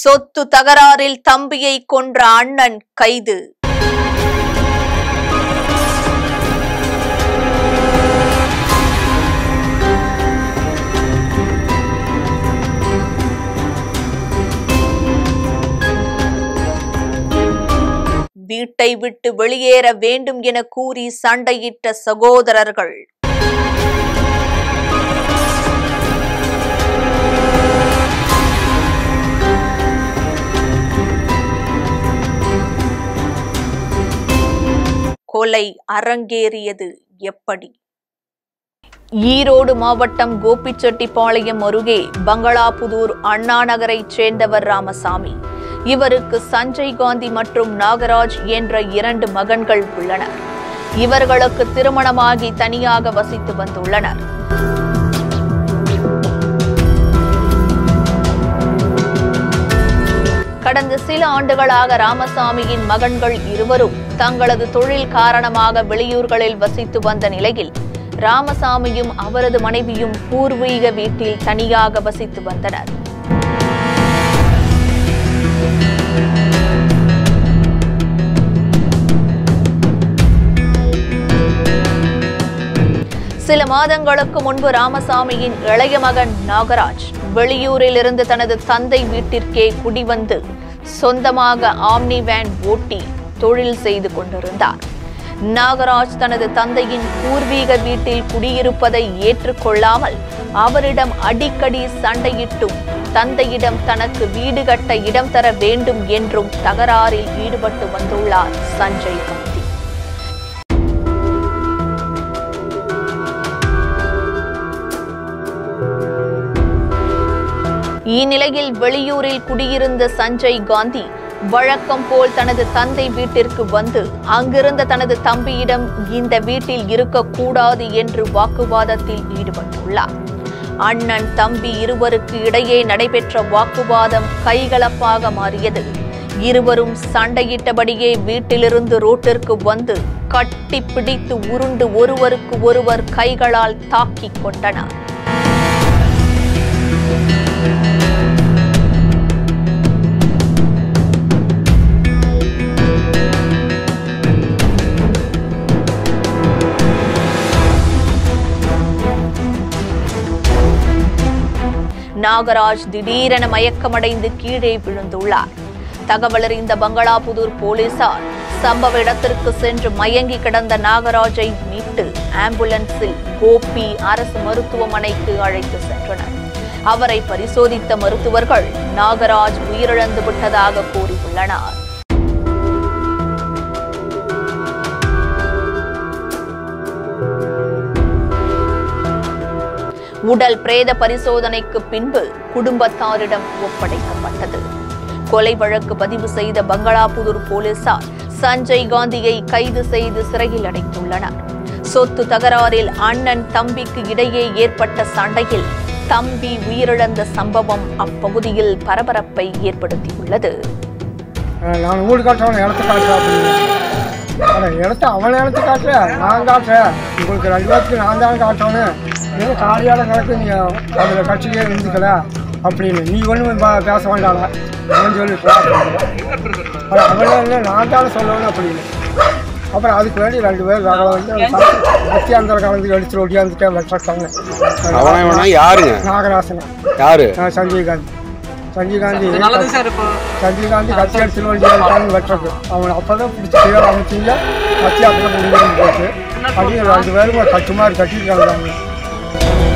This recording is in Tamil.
சொத்து தகராறில் தம்பியை கொன்ற அண்ணன் கைது வீட்டை விட்டு வெளியேற வேண்டும் என கூறி சண்டையிட்ட சகோதரர்கள் கொலை அரங்கேறியது எப்படி ஈரோடு மாவட்டம் கோபிச்செட்டிப்பாளையம் அருகே பங்களாபுதூர் அண்ணா நகரைச் சேர்ந்தவர் ராமசாமி இவருக்கு சஞ்சய் காந்தி மற்றும் நாகராஜ் என்ற இரண்டு மகன்கள் உள்ளனர் இவர்களுக்கு திருமணமாகி தனியாக வசித்து வந்துள்ளனர் கடந்த சில ஆண்டுகளாக ராமசாமியின் மகன்கள் இருவரும் தங்களது தொழில் காரணமாக வெளியூர்களில் வசித்து வந்த நிலையில் ராமசாமியும் அவரது மனைவியும் பூர்வீக வீட்டில் தனியாக வசித்து வந்தனர் சில மாதங்களுக்கு முன்பு ராமசாமியின் இளைய மகன் நாகராஜ் வெளியூரில் இருந்து தனது தந்தை வீட்டிற்கே குடிவந்து சொந்தமாக ஆம்னி வேன் ஓட்டி தொழில் செய்து கொண்டிருந்தார் நாகராஜ் தனது தந்தையின் பூர்வீக வீட்டில் குடியிருப்பதை ஏற்றுக்கொள்ளாமல் அவரிடம் அடிக்கடி சண்டையிட்டும் தந்தையிடம் தனக்கு வீடு கட்ட இடம் தர வேண்டும் என்றும் தகராறில் ஈடுபட்டு வந்துள்ளார் சஞ்சய் காந்தி இந்நிலையில் வெளியூரில் குடியிருந்த சஞ்சய் காந்தி வழக்கம் போல் தனது தந்தை வீட்டிற்கு வந்து அங்கிருந்த தனது தம்பியிடம் இந்த வீட்டில் இருக்கக்கூடாது என்று வாக்குவாதத்தில் ஈடுபட்டுள்ளார் அண்ணன் தம்பி இருவருக்கு இடையே நடைபெற்ற வாக்குவாதம் கைகலப்பாக மாறியது இருவரும் சண்டையிட்டபடியே வீட்டிலிருந்து ரோட்டிற்கு வந்து கட்டி பிடித்து உருண்டு ஒருவருக்கு ஒருவர் கைகளால் தாக்கிக் கொண்டனர் நாகராஜ் திடீரென மயக்கமடைந்து கீழே விழுந்துள்ளார் தகவலறிந்த பங்களாபுதூர் போலீசார் சம்பவ இடத்திற்கு சென்று மயங்கி கிடந்த நாகராஜை மீட்டு ஆம்புலன்ஸில் கோபி அரசு மருத்துவமனைக்கு அழைத்து சென்றனர் அவரை பரிசோதித்த மருத்துவர்கள் நாகராஜ் உயிரிழந்து விட்டதாக கூறியுள்ளனர் உடல் பிரேத பரிசோதனைக்கு பின்பு குடும்பத்தாரிடம் ஒப்படைக்கப்பட்டது கொலை வழக்கு பதிவு செய்த பங்களாபுதூர் போலீசார் சஞ்சய் காந்தியை கைது செய்து சிறையில் அடைத்துள்ளனர் சொத்து தகராறில் அண்ணன் தம்பிக்கு இடையே ஏற்பட்ட சண்டையில் தம்பி உயிரிழந்த சம்பவம் அப்பகுதியில் பரபரப்பை ஏற்படுத்தியுள்ளது அஹ் நான் ஊடு காட்டுறவன் இடத்த காட்டுறேன் அப்படின்னு அட இடத்த அவன் இடத்த காட்டுறேன் நான் காட்டுறேன் உங்களுக்கு ரெண்டு பேருக்கு நான் தான் காட்டணும் ஏதோ காலியால் கிடக்கு நீ அதில் கட்சியிலே இருந்துக்கல அப்படின்னு நீ ஒன்றும் பேச வேண்டாம் அவன் சொல்லி போ அட அவனே இல்லை நான் தானே சொல்லணும் அப்படின்னு அப்புறம் அதுக்கு வேண்டி ரெண்டு பேர் வேலை வந்து மத்தியாந்திர கலந்து அடிச்சு ஒடியாந்துட்டேன் வெட்டாங்க அவனா இவனா யாருங்க நாகராசன் யாரு அஹ் சஞ்சய் காந்தி சஞ்சய் காந்தி சஞ்சய் காந்தி கத்தி அடிச்சு வண்டி வெட்டுறது அவனை அப்பதான் பிடிச்சி கீழே அமைச்சிங்க கத்தி அப்படியே முடிஞ்சு போச்சு அப்படின்னு ரெண்டு பேரும் கட்டு மாதிரி கட்டிட்டு கிடந்தாங்க